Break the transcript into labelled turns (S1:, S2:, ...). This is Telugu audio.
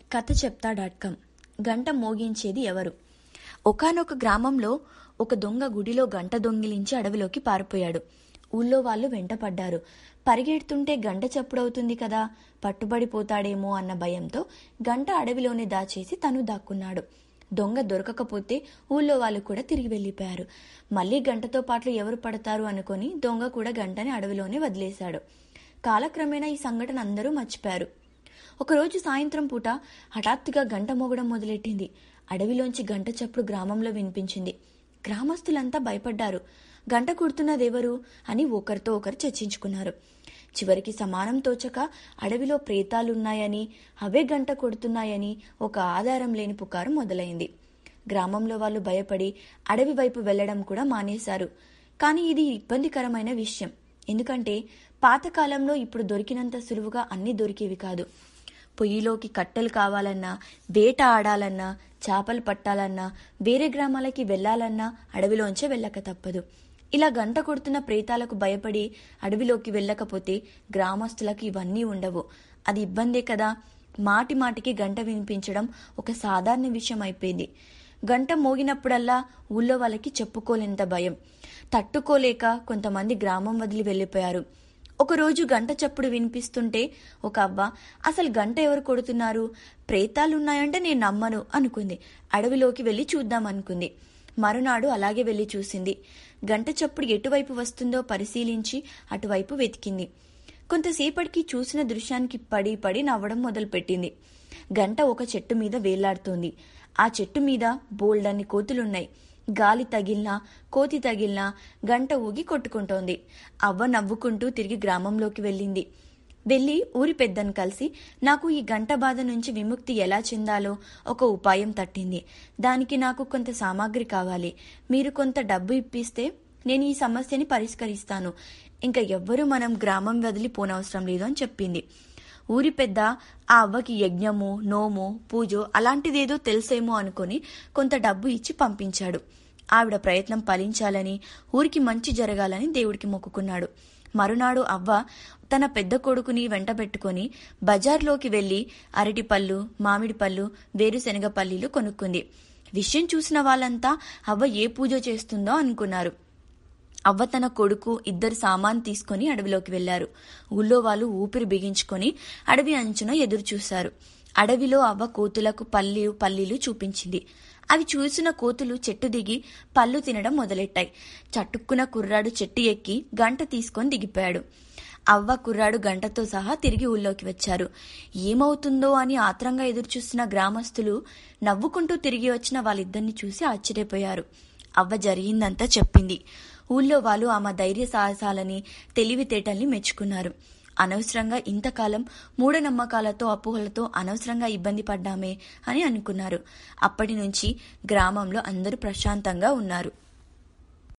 S1: కథ చెప్తా డాట్ కామ్ గంట మోగించేది ఎవరు ఒకానొక గ్రామంలో ఒక దొంగ గుడిలో గంట దొంగిలించి అడవిలోకి పారిపోయాడు ఊళ్ళో వాళ్ళు వెంటపడ్డారు పరిగెడుతుంటే గంట చప్పుడవుతుంది కదా పట్టుబడిపోతాడేమో అన్న భయంతో గంట అడవిలోనే దాచేసి తను దాక్కున్నాడు దొంగ దొరకకపోతే ఊళ్ళో వాళ్ళు కూడా తిరిగి వెళ్ళిపోయారు మళ్ళీ గంటతో పాటు ఎవరు పడతారు అనుకొని దొంగ కూడా గంటని అడవిలోనే వదిలేశాడు కాలక్రమేణా ఈ సంఘటన అందరూ మర్చిపోయారు ఒకరోజు సాయంత్రం పూట హఠాత్తుగా గంట మోగడం మొదలెట్టింది అడవిలోంచి గంట చప్పుడు గ్రామంలో వినిపించింది గ్రామస్తులంతా భయపడ్డారు గంట కుడుతున్నదెవరు అని ఒకరితో ఒకరు చర్చించుకున్నారు చివరికి సమానం తోచక అడవిలో ప్రేతాలున్నాయని అవే గంట కొడుతున్నాయని ఒక ఆధారం లేని పుకారు మొదలైంది గ్రామంలో వాళ్ళు భయపడి అడవి వైపు వెళ్లడం కూడా మానేశారు కానీ ఇది ఇబ్బందికరమైన విషయం ఎందుకంటే పాతకాలంలో ఇప్పుడు దొరికినంత సులువుగా అన్నీ దొరికేవి కాదు పొయ్యిలోకి కట్టెలు కావాలన్నా వేట ఆడాలన్నా చేపలు పట్టాలన్నా వేరే గ్రామాలకి వెళ్లాలన్నా అడవిలోంచే వెళ్ళక తప్పదు ఇలా గంట కొడుతున్న ప్రేతాలకు భయపడి అడవిలోకి వెళ్ళకపోతే గ్రామస్తులకు ఇవన్నీ ఉండవు అది ఇబ్బందే కదా మాటి మాటికి గంట వినిపించడం ఒక సాధారణ విషయం అయిపోయింది గంట మోగినప్పుడల్లా ఊళ్ళో వాళ్ళకి చెప్పుకోలేంత భయం తట్టుకోలేక కొంతమంది గ్రామం వదిలి వెళ్ళిపోయారు ఒకరోజు గంట చప్పుడు వినిపిస్తుంటే ఒక అవ్వ అసలు గంట ఎవరు కొడుతున్నారు ప్రేతాలున్నాయంటే నేను నమ్మను అనుకుంది అడవిలోకి వెళ్ళి చూద్దాం అనుకుంది మరునాడు అలాగే వెళ్ళి చూసింది గంట చప్పుడు ఎటువైపు వస్తుందో పరిశీలించి అటువైపు వెతికింది కొంతసేపటికి చూసిన దృశ్యానికి పడి పడి నవ్వడం మొదలుపెట్టింది గంట ఒక చెట్టు మీద వేలాడుతోంది ఆ చెట్టు మీద బోల్డన్ని కోతులున్నాయి గాలి తగిలినా కోతి తగిలినా గంట ఊగి కొట్టుకుంటోంది అవ్వ నవ్వుకుంటూ తిరిగి గ్రామంలోకి వెళ్ళింది వెళ్ళి ఊరి పెద్దను కలిసి నాకు ఈ గంట బాధ నుంచి విముక్తి ఎలా చెందాలో ఒక ఉపాయం తట్టింది దానికి నాకు కొంత సామాగ్రి కావాలి మీరు కొంత డబ్బు ఇప్పిస్తే నేను ఈ సమస్యని పరిష్కరిస్తాను ఇంకా ఎవ్వరూ మనం గ్రామం వదిలి పోనవసరం లేదు అని చెప్పింది ఊరి పెద్ద ఆ అవ్వకి యజ్ఞము నోము పూజో అలాంటిదేదో తెలుసేమో అనుకుని కొంత డబ్బు ఇచ్చి పంపించాడు ఆవిడ ప్రయత్నం ఫలించాలని ఊరికి మంచి జరగాలని దేవుడికి మొక్కుకున్నాడు మరునాడు అవ్వ తన పెద్ద కొడుకుని వెంట పెట్టుకుని బజార్లోకి వెళ్లి అరటిపళ్ళు మామిడి పళ్ళు వేరుశనగ పల్లీలు కొనుక్కుంది విషయం చూసిన వాళ్ళంతా అవ్వ ఏ పూజ చేస్తుందో అనుకున్నారు అవ్వ తన కొడుకు ఇద్దరు సామాన్ తీసుకుని అడవిలోకి వెళ్లారు ఊళ్ళో వాళ్ళు ఊపిరి బిగించుకొని అడవి అంచున ఎదురు చూశారు అడవిలో అవ్వ కోతులకు పల్లి పల్లీలు చూపించింది అవి చూసిన కోతులు చెట్టు దిగి పళ్ళు తినడం మొదలెట్టాయి చటుక్కున కుర్రాడు చెట్టు ఎక్కి గంట తీసుకొని దిగిపోయాడు అవ్వ కుర్రాడు గంటతో సహా తిరిగి ఊళ్ళోకి వచ్చారు ఏమవుతుందో అని ఆత్రంగా ఎదురుచూస్తున్న గ్రామస్తులు నవ్వుకుంటూ తిరిగి వచ్చిన వాళ్ళిద్దరిని చూసి ఆశ్చర్యపోయారు అవ్వ జరిగిందంతా చెప్పింది ఊళ్ళో వాళ్ళు ఆమె ధైర్య సాహసాలని తెలివితేటల్ని మెచ్చుకున్నారు అనవసరంగా ఇంతకాలం మూఢనమ్మకాలతో అపోహలతో అనవసరంగా ఇబ్బంది పడ్డామే అని అనుకున్నారు అప్పటి నుంచి గ్రామంలో అందరూ ప్రశాంతంగా ఉన్నారు